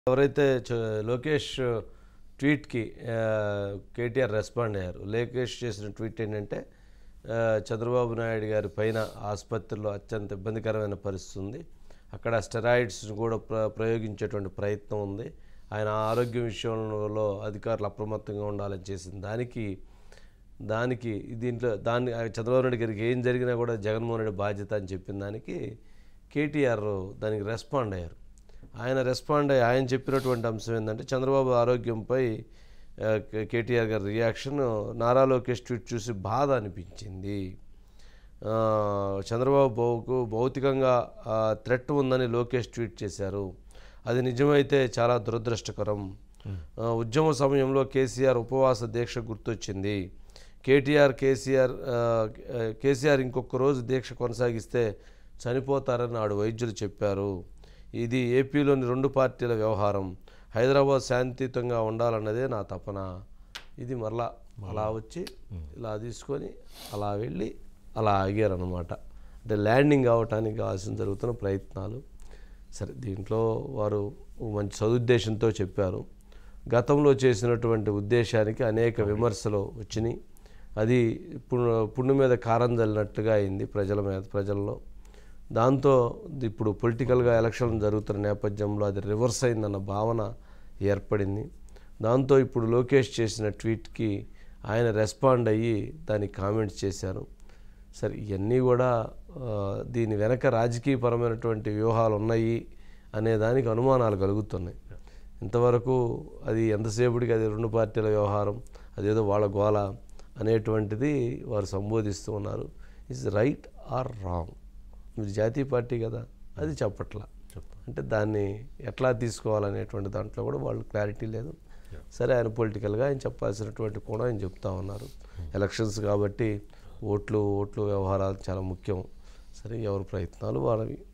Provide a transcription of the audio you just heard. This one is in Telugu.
ఎవరైతే చ- లోకేష్ ట్వీట్కి ఆ, కేటీఆర్ రెస్పాండ్ అయ్యారు లోకేష్ చేసిన ట్వీట్ ఏంటంటే ఆ, చంద్రబాబు నాయుడు గారి పైన ఆసుపత్రిలో అత్యంత ఇబ్బందికరమైన పరిస్థితి ఉంది అక్కడ స్టెరాయిడ్స్ని కూడా ప్ర ప్రయోగించేటువంటి ప్రయత్నం ఉంది ఆయన ఆరోగ్య విషయంలో అధికారులు అప్రమత్తంగా ఉండాలని చేసిన దానికి దానికి దీంట్లో దాన్ని ఆ చంద్రబాబు నాయుడు గారికి ఏం జరిగినా కూడా జగన్మోహన్ రెడ్డి బాధ్యత అని చెప్పిన దానికి కేటీఆర్ దానికి రెస్పాండ్ అయ్యారు ఆయన రెస్పాండ్ అయ్యి ఆయన చెప్పినటువంటి అంశం ఏంటంటే చంద్రబాబు ఆరోగ్యంపై ఆ, కే- కేటీఆర్ గారి రియాక్షన్ నారా లోకేష్ ట్వీట్ చూసి బాధ అనిపించింది ఆ, చంద్రబాబు బాబుకు భౌతికంగా థ్రెట్ ఉందని లోకేష్ ట్వీట్ చేశారు అది నిజమైతే చాలా దురదృష్టకరం ఆ, ఉద్యమ సమయంలో కేసీఆర్ ఉపవాస దీక్ష గుర్తొచ్చింది కేటీఆర్ కేసీఆర్ ఆ, కేసీఆర్ ఇంకొక రోజు దీక్ష కొనసాగిస్తే చనిపోతారని నాడు వైద్యులు చెప్పారు ఇది ఏపీలోని రెండు పార్టీల వ్యవహారం హైదరాబాద్ శాంతియుతంగా ఉండాలన్నదే నా తపన ఇది మరలా అలా వచ్చి ఇలా తీసుకొని అలా వెళ్ళి అలా ఆగారనమాట అంటే ల్యాండింగ్ అవ్వటానికి కావాల్సిన జరుగుతున్న ప్రయత్నాలు సరే దీంట్లో వారు మంచి సదుద్దేశంతో చెప్పారు గతంలో చేసినటువంటి ఉద్దేశానికి అనేక విమర్శలు వచ్చినాయి అది పుండు పుండు మీద కారం చల్లినట్టుగా అయింది ప్రజల మీద ప్రజల్లో దాంతో ఇప్పుడు పొలిటికల్గా ఎలక్షన్ జరుగుతున్న నేపథ్యంలో అది రివర్స్ అయిందన్న భావన ఏర్పడింది దాంతో ఇప్పుడు లోకేష్ చేసిన ట్వీట్కి ఆయన రెస్పాండ్ అయ్యి దానికి కామెంట్స్ చేశారు సరే ఇవన్నీ కూడా ఆ, దీని వెనక రాజకీయపరమైనటువంటి వ్యూహాలు ఉన్నాయి అనే దానికి అనుమానాలు కలుగుతున్నాయి ఇంతవరకు అది ఎంతసేపటికి అది రెండు పార్టీల వ్యవహారం అదేదో వాళ్ళ గోల అనేటువంటిది వారు సంబోధిస్తూ ఉన్నారు ఇస్ రైట్ ఆర్ రాంగ్ మీరు జాతీయ పార్టీ కదా అది చెప్పట్లా అంటే దాన్ని ఎట్లా తీసుకోవాలనేటువంటి దాంట్లో కూడా వాళ్ళు క్లారిటీ లేదు సరే ఆయన పొలిటికల్గా ఆయన చెప్పాల్సినటువంటి కూడా ఆయన చెప్తా ఉన్నారు ఎలక్షన్స్ కాబట్టి ఓట్లు ఓట్లు వ్యవహారాలు చాలా ముఖ్యం సరే ఎవరి ప్రయత్నాలు వాళ్ళవి